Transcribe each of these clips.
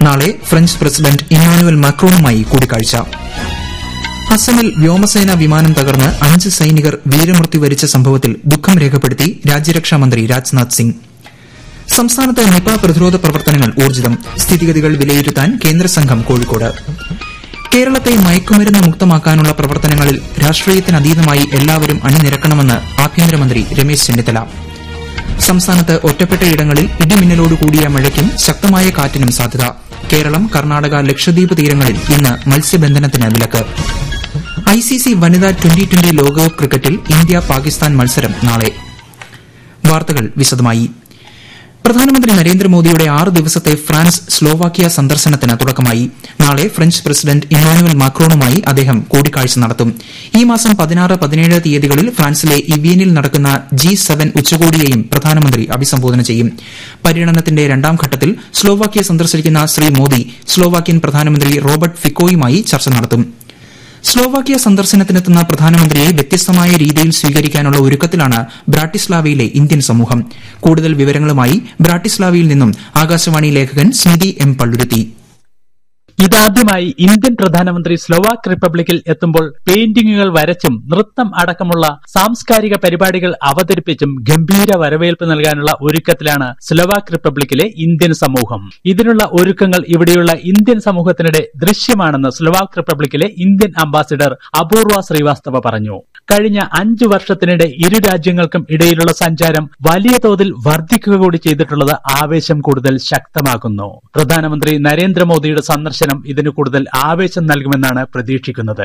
നാളെ French president Emmanuel മാക്രോണുമായി കൂടിക്കാഴ്ച അസമിൽ വ്യോമസേന വിമാനം തകർന്ന് അഞ്ച് സൈനികർ വീരമൃത്യു വരിച്ച സംഭവത്തിൽ ദുഃഖം രേഖപ്പെടുത്തി രാജ്യരക്ഷാമന്ത്രി രാജ്നാഥ് സിംഗ് സംസ്ഥാനത്ത് നിപ പ്രതിരോധ പ്രവർത്തനങ്ങൾ ഊർജിതം സ്ഥിതിഗതികൾ വിലയിരുത്താൻ കേന്ദ്രസംഘം കോഴിക്കോട് കേരളത്തെ മയക്കുമരുന്ന് മുക്തമാക്കാനുള്ള പ്രവർത്തനങ്ങളിൽ രാഷ്ട്രീയത്തിനതീതമായി എല്ലാവരും അണിനിരക്കണമെന്ന് ആഭ്യന്തരമന്ത്രി രമേശ് ചെന്നിത്തല സംസ്ഥാനത്ത് ഒറ്റപ്പെട്ടയിടങ്ങളിൽ ഇടിമിന്നലോട് കൂടിയ മഴയ്ക്കും ശക്തമായ കാറ്റിനും സാധ്യത കേരളം കർണാടക ലക്ഷദ്വീപ് തീരങ്ങളിൽ ഇന്ന് മത്സ്യബന്ധനത്തിന് വിലക്ക് ഐസിസി വനിതാ ട്വന്റി ട്വന്റി ലോകകപ്പ് ക്രിക്കറ്റിൽ ഇന്ത്യ പാകിസ്ഥാൻ മത്സരം നാളെ വാർത്തകൾ വിശദമായി പ്രധാനമന്ത്രി നരേന്ദ്രമോദിയുടെ ആറ് ദിവസത്തെ ഫ്രാൻസ് സ്ലോവാക്യ സന്ദർശനത്തിന് തുടക്കമായി നാളെ ഫ്രഞ്ച് പ്രസിഡന്റ് ഇമ്മാനുവൽ മാക്രോണുമായി അദ്ദേഹം കൂടിക്കാഴ്ച നടത്തും ഈ മാസം പതിനാറ് പതിനേഴ് തീയതികളിൽ ഫ്രാൻസിലെ ഇവിയനിൽ നടക്കുന്ന ജി സെവൻ ഉച്ചകോടിയെയും പ്രധാനമന്ത്രി അഭിസംബോധന ചെയ്യും പര്യടനത്തിന്റെ രണ്ടാം ഘട്ടത്തിൽ സ്ലോവാക്യ സന്ദർശിക്കുന്ന ശ്രീ മോദി സ്ലോവാക്യൻ പ്രധാനമന്ത്രി റോബർട്ട് ഫിക്കോയുമായി ചർച്ച നടത്തും സ്ലോവാക്യ സന്ദർശനത്തിനെത്തുന്ന പ്രധാനമന്ത്രിയെ വ്യത്യസ്തമായ രീതിയിൽ സ്വീകരിക്കാനുള്ള ഒരുക്കത്തിലാണ് ബ്രാട്ടിസ്ലാവയിലെ ഇന്ത്യൻ സമൂഹം കൂടുതൽ വിവരങ്ങളുമായി ബ്രാട്ടിസ്ലാവയിൽ നിന്നും ആകാശവാണി ലേഖകൻ സ്മിതി എം പള്ളുരുത്തി ഇതാദ്യമായി ഇന്ത്യൻ പ്രധാനമന്ത്രി സ്ലോവാക് റിപ്പബ്ലിക്കിൽ എത്തുമ്പോൾ പെയിന്റിങ്ങുകൾ വരച്ചും നൃത്തം അടക്കമുള്ള സാംസ്കാരിക പരിപാടികൾ അവതരിപ്പിച്ചും ഗംഭീര വരവേൽപ്പ് നൽകാനുള്ള ഒരുക്കത്തിലാണ് സ്ലോവാക് റിപ്പബ്ലിക്കിലെ ഇന്ത്യൻ സമൂഹം ഇതിനുള്ള ഒരുക്കങ്ങൾ ഇവിടെയുള്ള ഇന്ത്യൻ സമൂഹത്തിനിടെ ദൃശ്യമാണെന്ന് സ്ലോവാക് റിപ്പബ്ലിക്കിലെ ഇന്ത്യൻ അംബാസിഡർ അപൂർവ ശ്രീവാസ്തവ പറഞ്ഞു കഴിഞ്ഞ അഞ്ചു വർഷത്തിനിടെ ഇരു രാജ്യങ്ങൾക്കും ഇടയിലുള്ള സഞ്ചാരം വലിയ തോതിൽ വർദ്ധിക്കുക കൂടി ചെയ്തിട്ടുള്ളത് ആവേശം കൂടുതൽ ശക്തമാക്കുന്നു പ്രധാനമന്ത്രി നരേന്ദ്രമോദിയുടെ സന്ദർശനം ഇതിന് കൂടുതൽ ആവേശം നൽകുമെന്നാണ് പ്രതീക്ഷിക്കുന്നത്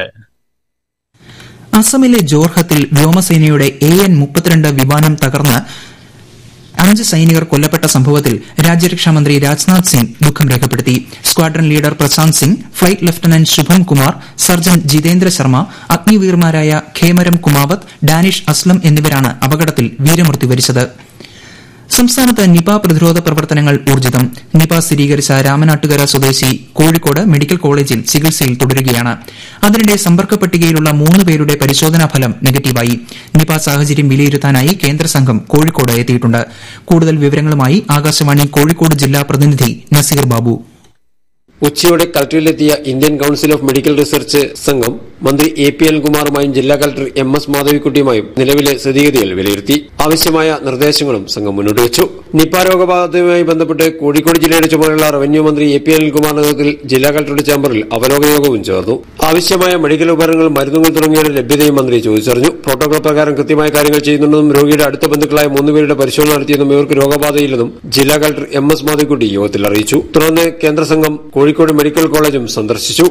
അസമിലെ ജോർഹത്തിൽ വ്യോമസേനയുടെ എ എൻ മുപ്പത്തിരണ്ട് വിമാനം തകർന്ന് അഞ്ച് സൈനികർ കൊല്ലപ്പെട്ട സംഭവത്തിൽ രാജ്യരക്ഷാമന്ത്രി രാജ്നാഥ് സിംഗ് ദുഃഖം രേഖപ്പെടുത്തി squadron leader Prashant Singh flight lieutenant Shubham Kumar surgeon Jitendra Sharma അഗ്നിവീർമാരായ ഖേമരം കുമാവത്ത് ഡാനിഷ് അസ്ലം എന്നിവരാണ് അപകടത്തിൽ വീരമൃത്യു വരിച്ചത് സംസ്ഥാനത്ത് നിപ പ്രതിരോധ പ്രവർത്തനങ്ങൾ ഊർജിതം നിപ സ്ഥിരീകരിച്ച രാമനാട്ടുകര സ്വദേശി കോഴിക്കോട് മെഡിക്കൽ കോളേജിൽ ചികിത്സയിൽ തുടരുകയാണ് അതിനിടെ സമ്പർക്ക പട്ടികയിലുള്ള മൂന്ന് പേരുടെ പരിശോധനാ ഫലം നെഗറ്റീവായി നിപ സാഹചര്യം വിലയിരുത്താനായി കേന്ദ്ര സംഘം കോഴിക്കോട് എത്തിയിട്ടുണ്ട് കൂടുതൽ വിവരങ്ങളുമായി ആകാശവാണി കോഴിക്കോട് ജില്ലാ പ്രതിനിധി നസീർ ബാബു ഉച്ചയോടെ കളക്ടറിലെത്തിയ Indian council of medical research സംഘം മന്ത്രി എ പി അനിൽകുമാറുമായും ജില്ലാ കളക്ടർ എം എസ് മാധവിക്കുട്ടിയുമായും നിലവിലെ സ്ഥിതിഗതികൾ വിലയിരുത്തി ആവശ്യമായ നിർദ്ദേശങ്ങളും സംഘം മുന്നോട്ട് വെച്ചു നിപ രോഗബാധയുമായി ബന്ധപ്പെട്ട് കോഴിക്കോട് ജില്ലയുടെ ചുമതലയുള്ള റവന്യൂ മന്ത്രി എ പി അനിൽകുമാറിന്റെ നേതൃത്വത്തിൽ ജില്ലാ കളക്ടറുടെ ചേംബറിൽ അവലോകന യോഗവും ചേർന്നു ആവശ്യമായ മെഡിക്കൽ ഉപകരണങ്ങൾ മരുന്നുകൾ തുടങ്ങിയവയുടെ ലഭ്യതയും മന്ത്രി ചോദിച്ചറിഞ്ഞു പ്രോട്ടോകോൾ പ്രകാരം കൃത്യമായ കാര്യങ്ങൾ ചെയ്യുന്നുണ്ടെന്നും രോഗിയുടെ അടുത്ത ബന്ധുക്കളായ മൂന്നുപേരുടെ പരിശോധന നടത്തിയെന്നും ഇവർക്ക് രോഗബാധയില്ലെന്നും ജില്ലാ കളക്ടർ എം എസ് മാധവിക്കുട്ടി യോഗത്തിൽ അറിയിച്ചു തുടർന്ന് കേന്ദ്ര സംഘം കോഴിക്കോട് മെഡിക്കൽ കോളേജും സന്ദർശിച്ചു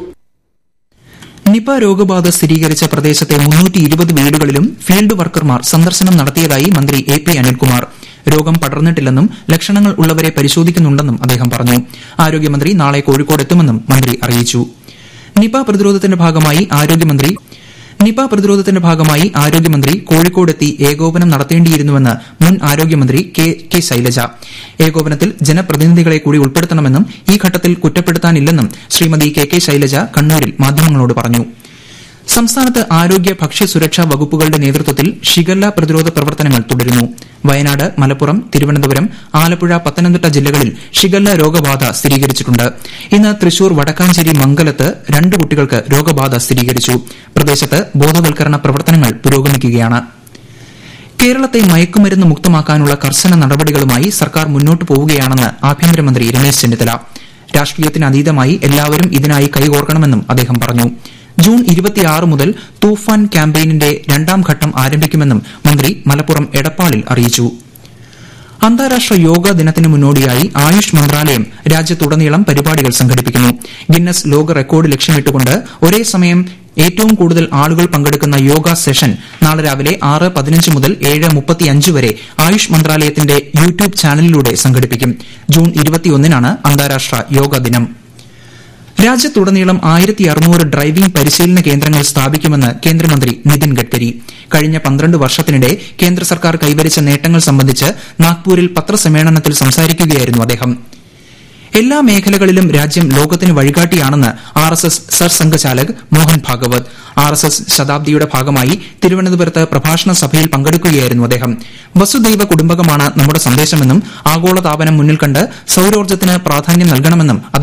നിപ രോഗബാധ സ്ഥിരീകരിച്ച പ്രദേശത്തെ മുന്നൂറ്റി ഇരുപത് വീടുകളിലും ഫീൽഡ് വർക്കർമാർ സന്ദർശനം നടത്തിയതായി മന്ത്രി എ പി അനിൽകുമാർ രോഗം പടർന്നിട്ടില്ലെന്നും ലക്ഷണങ്ങൾ ഉള്ളവരെ പരിശോധിക്കുന്നുണ്ടെന്നും അദ്ദേഹം പറഞ്ഞു ആരോഗ്യമന്ത്രി നാളെ കോഴിക്കോട് എത്തുമെന്നും മന്ത്രി അറിയിച്ചു നിപ പ്രതിരോധത്തിന്റെ ഭാഗമായി ആരോഗ്യമന്ത്രി നിപ പ്രതിരോധത്തിന്റെ ഭാഗമായി ആരോഗ്യമന്ത്രി കോഴിക്കോടെത്തി ഏകോപനം നടത്തേണ്ടിയിരുന്നുവെന്ന് മുൻ ആരോഗ്യമന്ത്രി കെ കെ ശൈലജ ഏകോപനത്തിൽ ജനപ്രതിനിധികളെ കൂടി ഉൾപ്പെടുത്തണമെന്നും ഈ ഘട്ടത്തിൽ കുറ്റപ്പെടുത്താനില്ലെന്നും ശ്രീമതി കെ കെ ശൈലജ കണ്ണൂരിൽ മാധ്യമങ്ങളോട് പറഞ്ഞു സംസ്ഥാനത്ത് ആരോഗ്യ ഭക്ഷ്യ സുരക്ഷാ വകുപ്പുകളുടെ നേതൃത്വത്തിൽ ഷിഗല്ല പ്രതിരോധ പ്രവർത്തനങ്ങൾ തുടരുന്നു വയനാട് മലപ്പുറം തിരുവനന്തപുരം ആലപ്പുഴ പത്തനംതിട്ട ജില്ലകളിൽ ഷിഗല്ല രോഗബാധ സ്ഥിരീകരിച്ചിട്ടുണ്ട് ഇന്ന് തൃശൂർ വടക്കാഞ്ചേരി മംഗലത്ത് രണ്ട് കുട്ടികൾക്ക് രോഗബാധ സ്ഥിരീകരിച്ചു പ്രദേശത്ത് ബോധവൽക്കരണ പ്രവർത്തനങ്ങൾ പുരോഗമിക്കുകയാണ് കേരളത്തെ മയക്കുമരുന്ന് മുക്തമാക്കാനുള്ള കർശന നടപടികളുമായി സർക്കാർ മുന്നോട്ട് പോവുകയാണെന്ന് ആഭ്യന്തരമന്ത്രി രമേശ് ചെന്നിത്തല രാഷ്ട്രീയത്തിനതീതമായി എല്ലാവരും ഇതിനായി കൈകോർക്കണമെന്നും അദ്ദേഹം പറഞ്ഞു ജൂൺ ഇരുപത്തിയാറ് മുതൽ തൂഫാൻ ക്യാമ്പയിനിന്റെ രണ്ടാം ഘട്ടം ആരംഭിക്കുമെന്നും മന്ത്രി മലപ്പുറം എടപ്പാളിൽ അറിയിച്ചു അന്താരാഷ്ട്ര യോഗ ദിനത്തിന് മുന്നോടിയായി ആയുഷ് മന്ത്രാലയം രാജ്യത്തുടനീളം പരിപാടികൾ സംഘടിപ്പിക്കുന്നു ഗിന്നസ് ലോക റെക്കോർഡ് ലക്ഷ്യമിട്ടുകൊണ്ട് ഒരേ സമയം ഏറ്റവും കൂടുതൽ ആളുകൾ പങ്കെടുക്കുന്ന യോഗ സെഷൻ നാളെ രാവിലെ ആറ് പതിനഞ്ച് മുതൽ ഏഴ് മുപ്പത്തിയഞ്ച് വരെ ആയുഷ് മന്ത്രാലയത്തിന്റെ യൂട്യൂബ് ചാനലിലൂടെ സംഘടിപ്പിക്കും ജൂൺ ഇരുപത്തിയൊന്നിനാണ് അന്താരാഷ്ട്ര യോഗ ദിനം രാജ്യത്തുടനീളം ആയിരത്തി അറുന്നൂറ് ഡ്രൈവിംഗ് പരിശീലന കേന്ദ്രങ്ങൾ സ്ഥാപിക്കുമെന്ന് കേന്ദ്രമന്ത്രി നിതിൻ ഗഡ്കരി കഴിഞ്ഞ പന്ത്രണ്ട് വർഷത്തിനിടെ കേന്ദ്ര സർക്കാർ കൈവരിച്ച നേട്ടങ്ങൾ സംബന്ധിച്ച് നാഗ്പൂരിൽ പത്രസമ്മേളനത്തിൽ സംസാരിക്കുകയായിരുന്നു അദ്ദേഹം എല്ലാ മേഖലകളിലും രാജ്യം ലോകത്തിന് വഴികാട്ടിയാണെന്ന് R S S Sarsanghchalak Mohan Bhagwat R S S ശതാബ്ദിയുടെ ഭാഗമായി തിരുവനന്തപുരത്ത് പ്രഭാഷണ സഭയിൽ പങ്കെടുക്കുകയായിരുന്നു അദ്ദേഹം വസുദൈവ കുടുംബകമാണ് നമ്മുടെ സന്ദേശമെന്നും ആഗോളതാപനം മുന്നിൽ കണ്ട് സൌരോർജ്ജത്തിന് പ്രാധാന്യം നൽകണമെന്നും